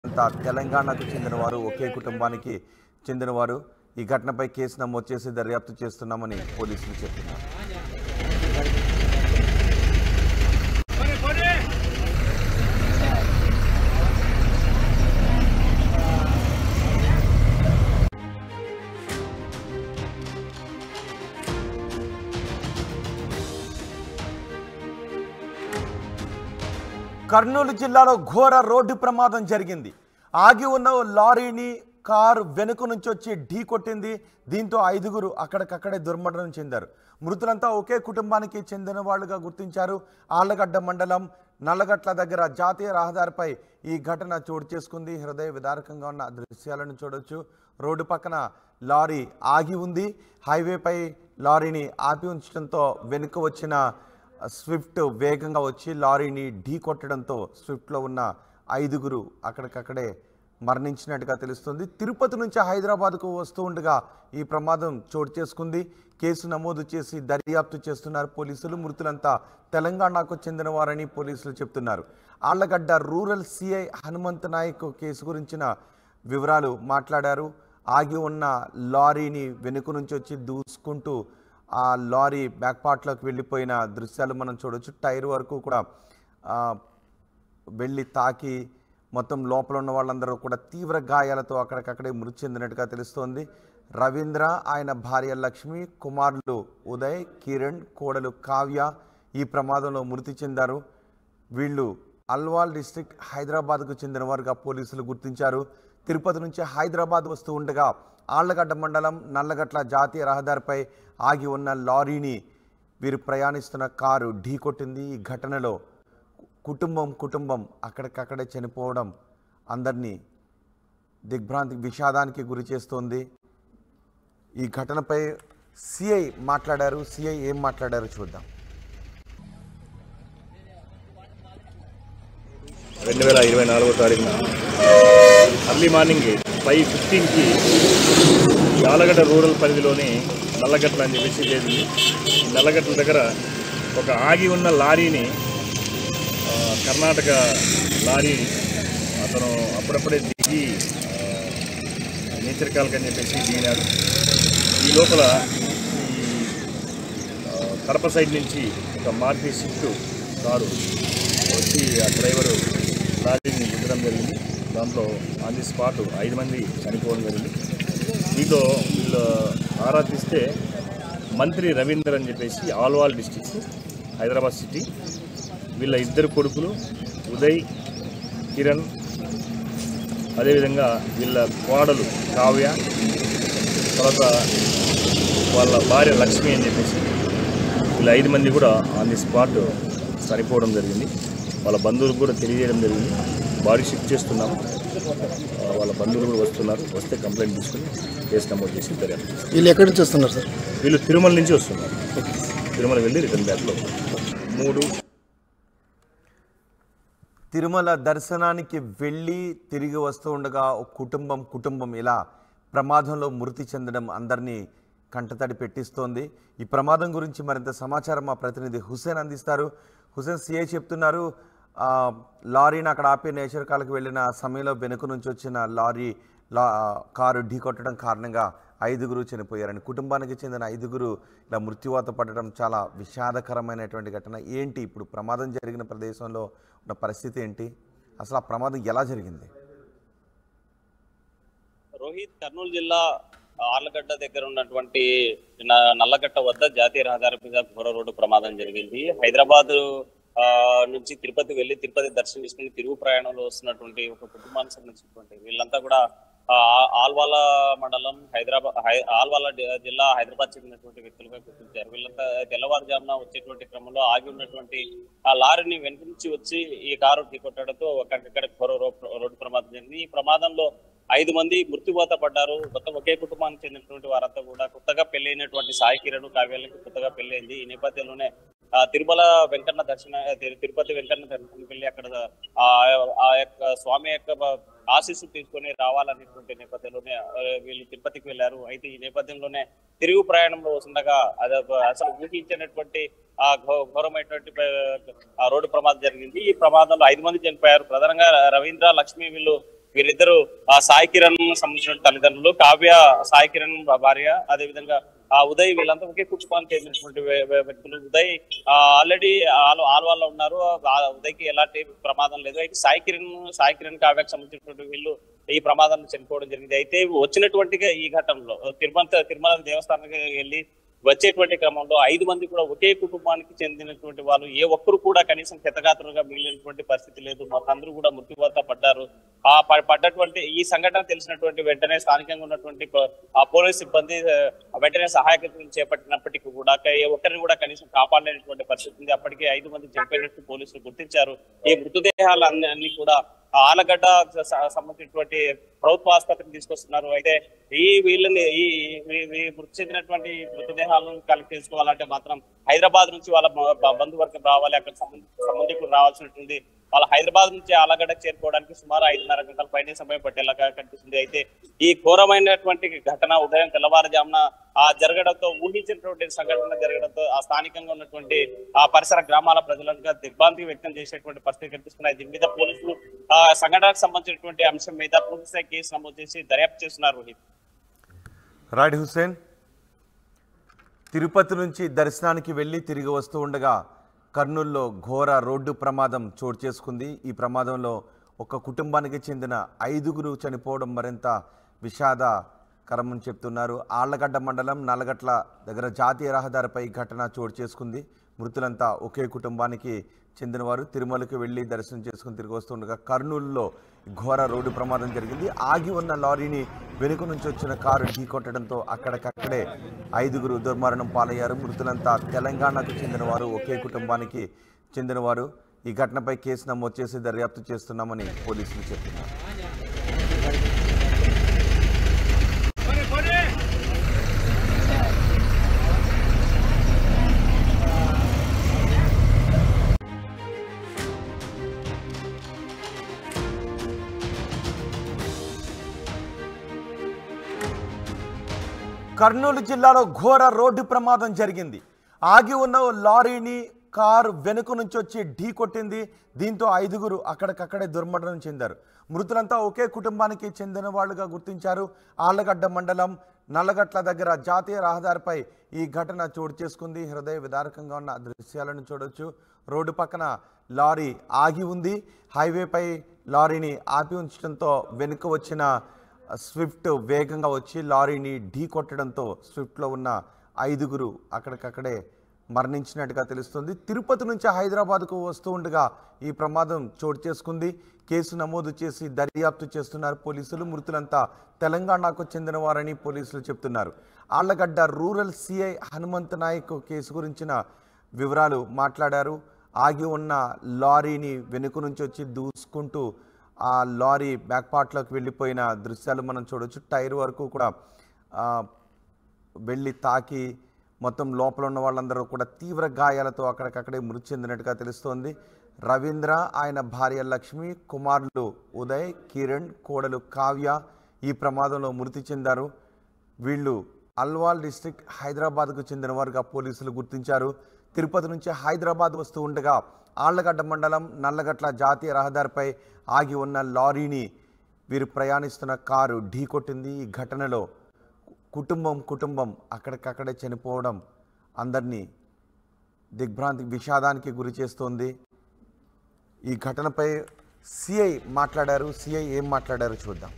అంతా తెలంగాణకు చెందినవారు ఒకే కుటుంబానికి చెందినవారు ఈ ఘటనపై కేసు నమోదు చేసి దర్యాప్తు చేస్తున్నామని పోలీసులు చెప్తున్నారు కర్నూలు జిల్లాలో ఘోర రోడ్డు ప్రమాదం జరిగింది ఆగి ఉన్న ఓ లారీని కారు వెనుక నుంచి వచ్చి ఢీ కొట్టింది దీంతో ఐదుగురు అక్కడికక్కడే దుర్మరణం చెందారు మృతులంతా ఒకే కుటుంబానికి చెందిన వాళ్ళుగా గుర్తించారు ఆళ్లగడ్డ మండలం నల్లగట్ల దగ్గర జాతీయ రహదారిపై ఈ ఘటన చోటు చేసుకుంది హృదయ విదారకంగా ఉన్న దృశ్యాలను చూడొచ్చు రోడ్డు పక్కన లారీ ఆగి ఉంది హైవేపై లారీని ఆపి ఉంచడంతో వెనుక వచ్చిన స్విఫ్ట్ వేగంగా వచ్చి లారీని ఢీ కొట్టడంతో స్విఫ్ట్లో ఉన్న ఐదుగురు అక్కడికక్కడే మరణించినట్టుగా తెలుస్తుంది తిరుపతి నుంచి హైదరాబాద్కు వస్తూ ఉండగా ఈ ప్రమాదం చోటు చేసుకుంది కేసు నమోదు చేసి దర్యాప్తు చేస్తున్నారు పోలీసులు మృతులంతా తెలంగాణకు చెందినవారని పోలీసులు చెప్తున్నారు Allagadda rural CI Hanumanth Naik case గురించిన వివరాలు మాట్లాడారు ఆగి ఉన్న లారీని వెనుక నుంచి వచ్చి దూసుకుంటూ ఆ లారీ బ్యాక్ పార్ట్లోకి వెళ్ళిపోయిన దృశ్యాలు మనం చూడొచ్చు టైర్ వరకు కూడా ఆ, వెళ్ళి తాకి మొత్తం లోపల ఉన్న వాళ్ళందరూ కూడా తీవ్ర గాయాలతో అక్కడికక్కడే మృతి చెందినట్టుగా తెలుస్తోంది రవీంద్ర ఆయన భార్య లక్ష్మి కుమారులు ఉదయ్ కిరణ్ కోడలు కావ్య ఈ ప్రమాదంలో మృతి చెందారు వీళ్ళు అల్వాల్ డిస్ట్రిక్ట్ హైదరాబాద్కు చెందిన వారుగా పోలీసులు గుర్తించారు తిరుపతి నుంచి హైదరాబాద్ వస్తూ ఉండగా ఆళ్లగడ్డ మండలం నల్లగట్ల జాతీయ రహదారిపై ఆగి ఉన్న లారీని వీరు ప్రయాణిస్తున్న కారు ఢీకొట్టింది ఈ ఘటనలో కుటుంబం కుటుంబం అక్కడికక్కడే చనిపోవడం అందరినీ దిగ్భ్రాంతి విషాదానికి గురి చేస్తోంది ఈ ఘటనపై సిఐ మాట్లాడారు సిఐ ఏం మాట్లాడారో చూద్దాం రెండు వేల ఇరవై నాలుగో తారీఖున అర్లీ మార్నింగ్ ఫైవ్ ఫిఫ్టీన్కి యాలగడ్డ రూరల్ పరిధిలోని నల్లగట్ల అని చెప్పేసి చేసింది ఈ నల్లగట్ల దగ్గర ఒక ఆగి ఉన్న లారీని ఆ, కర్ణాటక లారీ అతను అప్పుడప్పుడే దిగి ఆ, నేచర్ కాల్కి అని చెప్పేసి దిగినాడు ఈ లోపల ఈ ఆ, కడప సైడ్ నుంచి ఒక మారుతి స్విఫ్ట్ కారు వచ్చి ఆ డ్రైవరు లారీని గుద్దడం జరిగింది దాంట్లో ఆన్ ది స్పాట్ ఐదు మంది చనిపోవడం జరిగింది దీంట్లో వీళ్ళు ఆరా తీస్తే మంత్రి రవీందర్ అని చెప్పేసి ఆల్వాల్ డిస్టిక్ హైదరాబాద్ సిటీ వీళ్ళ ఇద్దరు కొడుకులు ఉదయ్ కిరణ్ అదేవిధంగా వీళ్ళ కోడలు కావ్య తర్వాత వాళ్ళ భార్య లక్ష్మి అని చెప్పేసి వీళ్ళ ఐదు మంది కూడా ఆన్ ది స్పాట్ చనిపోవడం జరిగింది వాళ్ళ బంధువులకు కూడా తెలియజేయడం జరిగింది బాడీ షిఫ్ట్ చేస్తున్నాం ఆ, వాళ్ళ బంధువులు కూడా వస్తున్నారు వస్తే కంప్లైంట్ తీసుకుని కేసు నమోదు చేసి దర్యాప్తు చేస్తాం. వీళ్ళు ఎక్కడి నుంచి వస్తున్నారు సార్ వీళ్ళు తిరుమల నుంచి వస్తున్నారు తిరుమల వెళ్ళి రిటర్న్ బ్యాక్లో మూడు తిరుమల దర్శనానికి వెళ్ళి తిరిగి వస్తూ ఉండగా ఒక కుటుంబం కుటుంబం ఇలా ప్రమాదంలో మృతి చెందడం అందరినీ కంటతడి పెట్టిస్తోంది ఈ ప్రమాదం గురించి మరింత సమాచారం మా ప్రతినిధి హుసేన్ అందిస్తారు హుసేన్ సిఐ చెప్తున్నారు ఆ, లారీని అక్కడ ఆపి నేచర్ కాలకు వెళ్ళిన సమయంలో వెనుక నుంచి వచ్చిన లారీ లా కారు ఢీకొట్టడం కారణంగా ఐదుగురు చనిపోయారని కుటుంబానికి చెందిన ఐదుగురు ఇలా మృత్యువాత పడడం చాలా విషాదకరమైనటువంటి ఘటన ఏంటి ఇప్పుడు ప్రమాదం జరిగిన ప్రదేశంలో ఉన్న పరిస్థితి ఏంటి అసలు ఆ ప్రమాదం ఎలా జరిగింది రోహిత్ కర్నూలు జిల్లా ఆర్లగడ్డ దగ్గర ఉన్నటువంటి న- నల్లగట్ట వద్ద జాతీయ రహదారి మీద ఘోర రోడ్డు ప్రమాదం జరిగింది హైదరాబాద్ ఆ, నుంచి తిరుపతి వెళ్లి తిరుపతి దర్శనం చేసుకుని తిరుగు ప్రయాణంలో వస్తున్నటువంటి ఒక కుటుంబానికి సంబంధించినటువంటి వీళ్ళంతా కూడా ఆ, ఆల్వాల మండలం హైదరాబాద్ హై- ఆల్వాల డి- జిల్లా హైదరాబాద్ చెందినటువంటి వ్యక్తులుగా గుర్తించారు వీళ్ళంతా తెల్లవారుజామున వచ్చేటువంటి క్రమంలో ఆగి ఉన్నటువంటి ఆ లారీని వెనుక నుంచి వచ్చి ఈ కారు ఢీకొట్టడంతో అక్కడిక్కడ ఘోర రో- రోడ్డు ప్రమాదం జరిగింది ఈ ప్రమాదంలో ఐదు మంది మృత్యువాత పడ్డారు మొత్తం ఒకే కుటుంబానికి చెందినటువంటి వారంతా కూడా కొత్తగా పెళ్లైనటువంటి సాయి కిరణ్ కావ్యాలకి కొత్తగా పెళ్లైంది ఈ నేపథ్యంలోనే ఆ, తిరుమల వెంకన్న దర్శన తిరు- తిరుపతి వెంకన్న దర్శనం వెళ్ళి అక్కడ ఆ ఆ యొక్క స్వామి యొక్క బ- ఆశీస్సు తీసుకొని రావాలనేటువంటి నేపథ్యంలోనే ఆ, వీళ్ళు తిరుపతికి వెళ్ళారు అయితే ఈ నేపథ్యంలోనే తిరుగు ప్రయాణంలో వస్తుండగా అది ఒక అసలు ఊహించినటువంటి ఆ ఘో- ఘోరమైనటువంటి ప- ఆ రోడ్డు ప్రమాదం జరిగింది ఈ ప్రమాదంలో ఐదు మంది చనిపోయారు ప్రధానంగా రవీంద్ర లక్ష్మి వీళ్ళు వీరిద్దరు ఆ సాయి కిరణ్ సంబంధించిన తల్లిదండ్రులు కావ్య సాయి కిరణ్ భార్య అదే విధంగా ఆ ఉదయ్ వీళ్ళంతా ఒకే కుటుంబానికి చెందినటువంటి వ్య- వ్య- వ్యక్తులు ఉదయ్ ఆల్రెడీ ఆల్వాల్లో ఉన్నారు ఆ ఉదయ్కి ఎలాంటి ప్రమాదం లేదు అయితే సాయి కిరణ్ సాయి కిరణ్ కావ్యకు సంబంధించినటువంటి వీళ్ళు ఈ ప్రమాదంలో చనిపోవడం జరిగింది అయితే వచ్చినటువంటి ఈ ఘటనలో తిరుమల తిరుమల దేవస్థానానికి వెళ్ళి వచ్చేటువంటి క్రమంలో ఐదు మంది కూడా ఒకే కుటుంబానికి చెందినటువంటి వాళ్ళు ఏ ఒక్కరు కూడా కనీసం క్షతగాత్రులుగా మిగిలినటువంటి పరిస్థితి లేదు అందరూ కూడా మృత్యువాత పడ్డారు ఆ ప- పడ్డటువంటి ఈ సంఘటన తెలిసినటువంటి వెంటనే స్థానికంగా ఉన్నటువంటి ప- ఆ పోలీస్ సిబ్బంది ఆ, వెంటనే సహాయక చర్యలు చేపట్టినప్పటికీ కూడా క- ఏ ఒక్కరిని కూడా కనీసం కాపాడలేనటువంటి పరిస్థితి ఉంది అప్పటికే ఐదు మంది చనిపోయినట్టు పోలీసులు గుర్తించారు ఈ మృతదేహాలు అన్ని అన్ని కూడా ఆ ఆలగడ్డ స- సంబంధించినటువంటి ప్రభుత్వ ఆసుపత్రికి తీసుకొస్తున్నారు అయితే ఈ వీళ్ళని ఈ ఈ- ఈ మృతి చెందినటువంటి మృతదేహాలను కలెక్ట్ చేసుకోవాలంటే మాత్రం హైదరాబాద్ నుంచి వాళ్ళ బ- బ- బంధువర్గం రావాలి అక్కడ సంబంధి సంబంధికులు రావాల్సినటువంటి వాళ్ళ హైదరాబాద్ నుంచి ఆలగడ్డకు చేరుకోవడానికి సుమారు ఐదున్నర గంటల పైన సమయం పట్టేలాగా కనిపిస్తుంది అయితే ఈ ఘోరమైనటువంటి ఘటన ఉదయం తెల్లవారుజామున ఆ జరగడంతో ఊహించినటువంటి సంఘటన జరగడంతో ఆ స్థానికంగా ఉన్నటువంటి ఆ పరిసర గ్రామాల ప్రజలంతా దిగ్భ్రాంతి వ్యక్తం చేసేటువంటి పరిస్థితి కనిపిస్తున్నాయి దీని మీద పోలీసులు ఆ సంఘటనకు సంబంధించినటువంటి అంశం మీద పూర్తిస్థాయి కేసు నమోదు చేసి దర్యాప్తు చేస్తున్నారు రోహిత్ రైట్ హుస్సేన్ తిరుపతి నుంచి దర్శనానికి వెళ్ళి తిరిగి వస్తూ ఉండగా కర్నూల్లో ఘోర రోడ్డు ప్రమాదం చోటు చేసుకుంది ఈ ప్రమాదంలో ఒక కుటుంబానికి చెందిన ఐదుగురు చనిపోవడం మరింత విషాదకరమని చెప్తున్నారు ఆళ్లగడ్డ మండలం నల్లగట్ల దగ్గర జాతీయ రహదారిపై ఈ ఘటన చోటు చేసుకుంది మృతులంతా ఒకే కుటుంబానికి చెందినవారు తిరుమలకు వెళ్ళి దర్శనం చేసుకుని తిరిగి వస్తుండగా కర్నూలులో ఘోర రోడ్డు ప్రమాదం జరిగింది ఆగి ఉన్న లారీని వెనుక నుంచి వచ్చిన కారు ఢీకొట్టడంతో అక్కడికక్కడే ఐదుగురు దుర్మరణం పాలయ్యారు మృతులంతా తెలంగాణకు చెందినవారు ఒకే కుటుంబానికి చెందినవారు ఈ ఘటనపై కేసు నమోదు చేసి దర్యాప్తు చేస్తున్నామని పోలీసులు చెప్తున్నారు కర్నూలు జిల్లాలో ఘోర రోడ్డు ప్రమాదం జరిగింది ఆగి ఉన్న ఓ లారీని కారు వెనుక నుంచి వచ్చి ఢీ కొట్టింది దీంతో ఐదుగురు అక్కడికక్కడే దుర్మరణం చెందారు మృతులంతా ఒకే కుటుంబానికి చెందిన వాళ్ళుగా గుర్తించారు ఆళ్లగడ్డ మండలం నల్లగట్ల దగ్గర జాతీయ రహదారిపై ఈ ఘటన చోటు చేసుకుంది హృదయ విదారకంగా ఉన్న దృశ్యాలను చూడొచ్చు రోడ్డు పక్కన లారీ ఆగి ఉంది హైవేపై లారీని ఆపి ఉంచడంతో వెనుక వచ్చిన స్విఫ్ట్ వేగంగా వచ్చి లారీని ఢీ కొట్టడంతో స్విఫ్ట్లో ఉన్న ఐదుగురు అక్కడికక్కడే మరణించినట్టుగా తెలుస్తుంది తిరుపతి నుంచి హైదరాబాద్కు వస్తూ ఉండగా ఈ ప్రమాదం చోటు చేసుకుంది కేసు నమోదు చేసి దర్యాప్తు చేస్తున్నారు పోలీసులు మృతులంతా తెలంగాణకు చెందినవారని పోలీసులు చెప్తున్నారు Allagadda rural CI Hanumanth Naik case గురించిన వివరాలు మాట్లాడారు ఆగి ఉన్న లారీని వెనుక నుంచి వచ్చి దూసుకుంటూ ఆ లారీ బ్యాక్ పార్ట్లోకి వెళ్ళిపోయిన దృశ్యాలు మనం చూడొచ్చు టైర్ వరకు కూడా ఆ, వెళ్ళి తాకి మొత్తం లోపల ఉన్న వాళ్ళందరూ కూడా తీవ్ర గాయాలతో అక్కడికక్కడే మృతి చెందినట్టుగా తెలుస్తోంది రవీంద్ర ఆయన భార్య లక్ష్మి కుమారులు ఉదయ్ కిరణ్ కోడలు కావ్య ఈ ప్రమాదంలో మృతి చెందారు వీళ్ళు అల్వాల్ డిస్ట్రిక్ట్ హైదరాబాద్కు చెందినవారుగా పోలీసులు గుర్తించారు తిరుపతి నుంచి హైదరాబాద్ వస్తూ ఉండగా ఆళ్లగడ్డ మండలం నల్లగట్ల జాతీయ రహదారిపై ఆగి ఉన్న లారీని వీరు ప్రయాణిస్తున్న కారు ఢీకొట్టింది ఈ ఘటనలో కుటుంబం కుటుంబం అక్కడికక్కడే చనిపోవడం అందరినీ దిగ్భ్రాంతి విషాదానికి గురి చేస్తోంది ఈ ఘటనపై సిఐ మాట్లాడారు సిఐ ఏం మాట్లాడారో చూద్దాం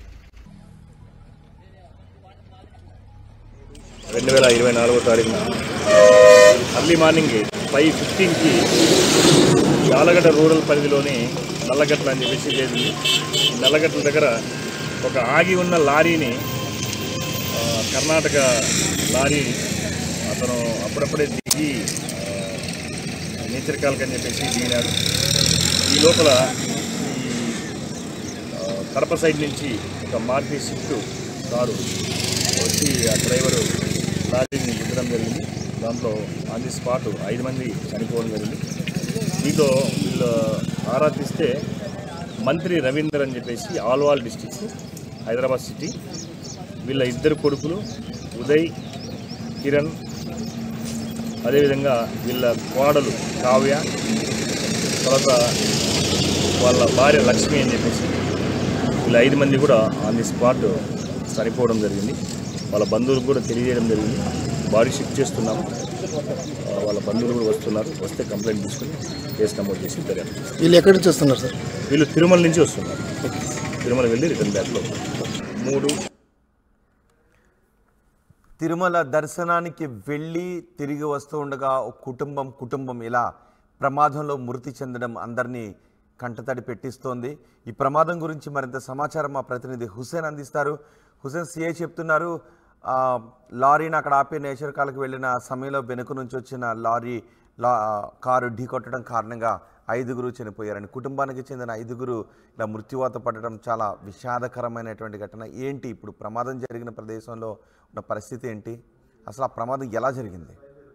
రెండు వేల ఇరవై నాలుగో తారీఖున అర్లీ మార్నింగ్ ఫైవ్ ఫిఫ్టీన్కి యాలగడ్డ రూరల్ పరిధిలోని నల్లగట్ల అని చెప్పేసి జరిగింది ఈ నల్లగట్ల దగ్గర ఒక ఆగి ఉన్న లారీని ఆ, కర్ణాటక లారీ అతను అప్పుడప్పుడే దిగి ఆ, నేచర్ కాల్క్ అని చెప్పేసి దిగినాడు ఈ లోపల ఈ ఆ, కడప సైడ్ నుంచి ఒక మారుతి స్విఫ్ట్ కారు వచ్చి ఆ డ్రైవరు లారీని గుద్దడం జరిగింది దాంట్లో ఆన్ ది స్పాట్ ఐదు మంది చనిపోవడం జరిగింది దీంతో వీళ్ళు ఆరా తీస్తే మంత్రి రవీందర్ అని చెప్పేసి ఆల్వాల్ డిస్టిక్స్ హైదరాబాద్ సిటీ వీళ్ళ ఇద్దరు కొడుకులు ఉదయ్ కిరణ్ అదేవిధంగా వీళ్ళ కోడలు కావ్య తర్వాత వాళ్ళ భార్య లక్ష్మి అని చెప్పేసి వీళ్ళ ఐదు మంది కూడా ఆన్ ది స్పాట్ చనిపోవడం జరిగింది వాళ్ళ బంధువులకు కూడా తెలియజేయడం జరిగింది బాడీ షిఫ్ట్ చేస్తున్నాము ఆ, వాళ్ళ బంధువులు కూడా వస్తున్నారు వస్తే కంప్లైంట్ తీసుకుని కేసు నమోదు చేసి దర్యాప్తు చేస్తాం. వీళ్ళు ఎక్కడి నుంచి వస్తున్నారు సార్ వీళ్ళు తిరుమల నుంచి వస్తున్నారు తిరుమల వెళ్ళి రిటర్న్ బ్యాక్లో మూడు తిరుమల దర్శనానికి వెళ్ళి తిరిగి వస్తూ ఉండగా ఒక కుటుంబం కుటుంబం ఇలా ప్రమాదంలో మృతి చెందడం అందరినీ కంటతడి పెట్టిస్తోంది ఈ ప్రమాదం గురించి మరింత సమాచారం మా ప్రతినిధి హుసేన్ అందిస్తారు హుసేన్ సిఐ చెప్తున్నారు ఆ, లారీని అక్కడ ఆపి నేచర్ కాలకు వెళ్ళిన సమయంలో వెనుక నుంచి వచ్చిన లారీ లా కారు ఢీకొట్టడం కారణంగా ఐదుగురు చనిపోయారని కుటుంబానికి చెందిన ఐదుగురు ఇలా మృత్యువాత పడడం చాలా విషాదకరమైనటువంటి ఘటన ఏంటి ఇప్పుడు ప్రమాదం జరిగిన ప్రదేశంలో ఉన్న పరిస్థితి ఏంటి అసలు ఆ ప్రమాదం ఎలా జరిగింది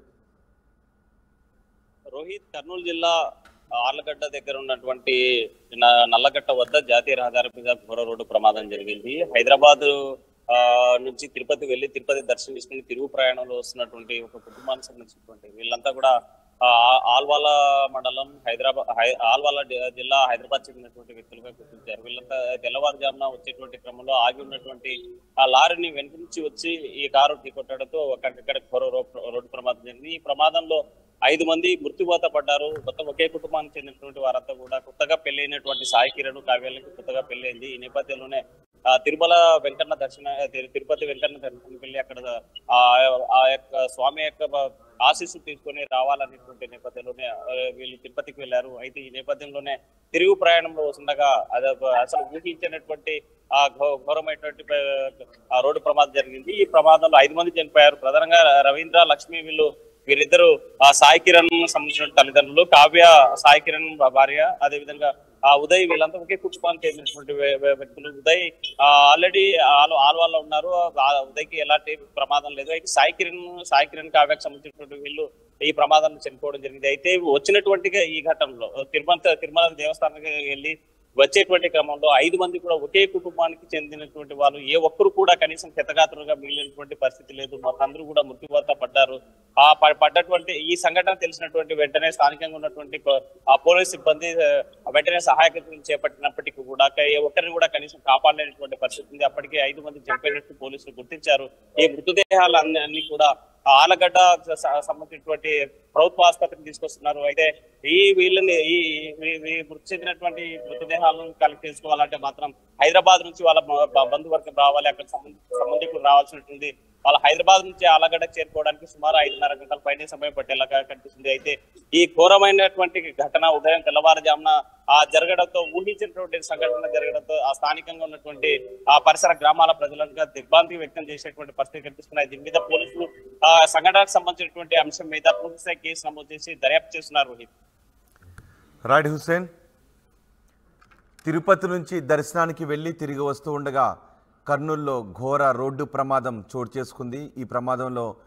రోహిత్ కర్నూలు జిల్లా ఆర్లగడ్డ దగ్గర ఉన్నటువంటి న- నల్లగట్ట వద్ద జాతీయ రహదారి మీద ఘోర రోడ్డు ప్రమాదం జరిగింది హైదరాబాద్ ఆ, నుంచి తిరుపతి వెళ్లి తిరుపతి దర్శనం చేసుకుని తిరుగు ప్రయాణంలో వస్తున్నటువంటి ఒక కుటుంబానికి సంబంధించినటువంటి వీళ్ళంతా కూడా ఆ, ఆల్వాల మండలం హైదరాబాద్ హై- ఆల్వాల డి- జిల్లా హైదరాబాద్ చెందినటువంటి వ్యక్తులుగా గుర్తించారు వీళ్ళంతా తెల్లవారుజామున వచ్చేటువంటి క్రమంలో ఆగి ఉన్నటువంటి ఆ లారీని వెనుక నుంచి వచ్చి ఈ కారు ఢీకొట్టడంతో అక్కడిక్కడ ఘోర రో- రోడ్డు ప్రమాదం జరిగింది ఈ ప్రమాదంలో ఐదు మంది మృత్యువాత పడ్డారు మొత్తం ఒకే కుటుంబానికి చెందినటువంటి వారంతా కూడా కొత్తగా పెళ్లైనటువంటి సాయి కిరణ్ కావ్యాలకి కొత్తగా పెళ్లైంది ఈ నేపథ్యంలోనే ఆ, తిరుమల వెంకన్న దర్శన తిరు- తిరుపతి వెంకన్న దర్శనం వెళ్ళి అక్కడ ఆ ఆ యొక్క స్వామి యొక్క బ- ఆశీస్సు తీసుకొని రావాలనేటువంటి నేపథ్యంలోనే ఆ, వీళ్ళు తిరుపతికి వెళ్ళారు అయితే ఈ నేపథ్యంలోనే తిరుగు ప్రయాణంలో వస్తుండగా అది ఒక అసలు ఊహించినటువంటి ఆ ఘో- ఘోరమైనటువంటి ప- ఆ రోడ్డు ప్రమాదం జరిగింది ఈ ప్రమాదంలో ఐదు మంది చనిపోయారు ప్రధానంగా రవీంద్ర లక్ష్మి వీళ్ళు వీరిద్దరు ఆ సాయి కిరణ్ సంబంధించిన తల్లిదండ్రులు కావ్య సాయి కిరణ్ భార్య అదే విధంగా ఆ ఉదయ్ వీళ్ళంతా ఒకే కుటుంబానికి చెందినటువంటి వ్య- వ్య- వ్యక్తులు ఉదయ్ ఆల్రెడీ ఆల్వాల్లో ఉన్నారు ఆ ఉదయ్కి ఎలాంటి ప్రమాదం లేదు అయితే సాయి కిరణ్ సాయి కిరణ్ కావ్యకు సంబంధించినటువంటి వీళ్ళు ఈ ప్రమాదంలో చనిపోవడం జరిగింది అయితే వచ్చినటువంటి ఈ ఘటనలో తిరుమల తిరుమల దేవస్థానానికి వెళ్ళి వచ్చేటువంటి క్రమంలో ఐదు మంది కూడా ఒకే కుటుంబానికి చెందినటువంటి వాళ్ళు ఏ ఒక్కరు కూడా కనీసం క్షతగాత్రులుగా మిగిలినటువంటి పరిస్థితి లేదు అందరూ కూడా మృత్యువాత పడ్డారు ఆ ప- పడ్డటువంటి ఈ సంఘటన తెలిసినటువంటి వెంటనే స్థానికంగా ఉన్నటువంటి ప- ఆ పోలీస్ సిబ్బంది ఆ, వెంటనే సహాయక చర్యలు చేపట్టినప్పటికీ కూడా క- ఏ ఒక్కరిని కూడా కనీసం కాపాడలేనటువంటి పరిస్థితి ఉంది అప్పటికే ఐదు మంది చనిపోయినట్టు పోలీసులు గుర్తించారు ఈ మృతదేహాలు అన్ని అన్ని కూడా ఆ ఆలగడ్డ స- సంబంధించినటువంటి ప్రభుత్వ ఆసుపత్రికి తీసుకొస్తున్నారు అయితే ఈ వీళ్ళని ఈ ఈ- ఈ మృతి చెందినటువంటి మృతదేహాలను కలెక్ట్ చేసుకోవాలంటే మాత్రం హైదరాబాద్ నుంచి వాళ్ళ బ- బ- బంధువర్గం రావాలి అక్కడ సంబంధ సంబంధికులు రావాల్సినటువంటి వాళ్ళ హైదరాబాద్ నుంచి ఆలగడ్డకు చేరుకోవడానికి సుమారు ఐదున్నర గంటల పైనే సమయం పట్టేలాగా కనిపిస్తుంది అయితే ఈ ఘోరమైనటువంటి ఘటన ఉదయం తెల్లవారుజామున ఆ జరగడంతో ఊహించినటువంటి సంఘటన జరగడంతో ఆ స్థానికంగా ఉన్నటువంటి ఆ పరిసర గ్రామాల ప్రజలంతా దిగ్భ్రాంతి వ్యక్తం చేసేటువంటి పరిస్థితి కనిపిస్తున్నాయి దీని మీద పోలీసులు ఆ సంఘటనకు సంబంధించినటువంటి అంశం మీద పోలీసులు కేసు నమోదు చేసి దర్యాప్తు చేస్తున్నారు రోహిత్ రైట్ హుస్సేన్ తిరుపతి నుంచి దర్శనానికి వెళ్ళి తిరిగి వస్తూ ఉండగా కర్నూల్లో ఘోర రోడ్డు ప్రమాదం చోటు చేసుకుంది ఈ ప్రమాదంలో